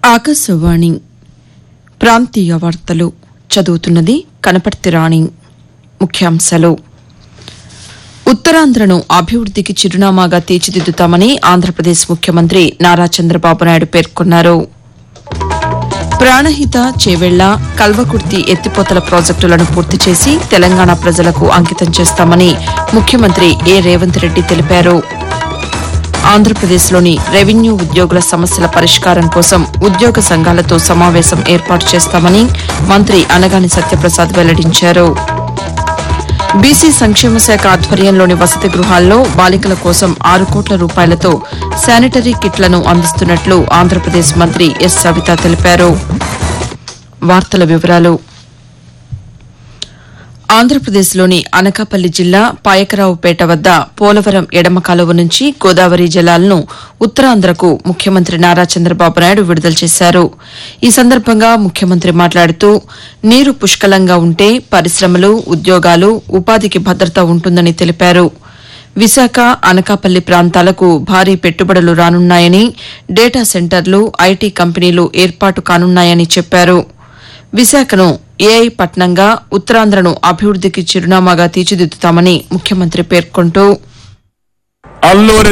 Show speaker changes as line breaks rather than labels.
ఆకాశవాణి ప్రాంతీయ వార్తలు చదువుతున్నది కనపర్తి రాణి ముఖ్యాంశాలు ఉత్తరాంధ్రను అభివృద్దికి చిరునామాగా తీర్చిదిద్దుతామని ఆంధ్రప్రదేశ్ ముఖ్యమంత్రి నారా చంద్రబాబు నాయుడు పేర్కొన్నారు ప్రాణహిత చేవెళ్ల కల్వకుర్తి ఎత్తిపోతల ప్రాజెక్టులను పూర్తి చేసి తెలంగాణ ప్రజలకు అంకితం చేస్తామని ముఖ్యమంత్రి ఏ రేవంత్ రెడ్డి తెలిపారు ఆంధ్రప్రదేశ్లోని రెవెన్యూ ఉద్యోగుల సమస్యల పరిష్కారం కోసం ఉద్యోగ సంఘాలతో సమావేశం ఏర్పాటు చేస్తామని మంత్రి అనగాని సత్యప్రసాద్ వెల్లడించారు బీసీ సంక్షేమ శాఖ ఆధ్వర్యంలోని వసతి గృహాల్లో బాలికల కోసం ఆరు కోట్ల రూపాయలతో శానిటరీ కిట్లను అందిస్తున్నట్లు ఆంధ్రప్రదేశ్ మంత్రి ఎస్ సవిత తెలిపారు వార్తల వివరాలు ఆంధ్రప్రదేశ్లోని అనకాపల్లి జిల్లా పాయకరావుపేట వద్ద పోలవరం ఎడమ కాలువ నుంచి గోదావరి జలాలను ఉత్తరాంధ్రకు ముఖ్యమంత్రి నారా చంద్రబాబు నాయుడు విడుదల చేశారు ఈ సందర్భంగా ముఖ్యమంత్రి మాట్లాడుతూ నీరు పుష్కలంగా ఉంటే పరిశ్రమలు ఉద్యోగాలు ఉపాధికి భద్రత ఉంటుందని తెలిపారు విశాఖ అనకాపల్లి ప్రాంతాలకు భారీ పెట్టుబడులు రానున్నాయని డేటా సెంటర్లు ఐటీ కంపెనీలు ఏర్పాటు కానున్నాయని చెప్పారు విశాఖను ఏఐ పట్నంగా ఉత్తరాంధ్రను అభివృద్దికి చిరునామాగా తీర్చిదిద్దుతామని ముఖ్యమంత్రి పేర్కొంటూ
అల్లూరి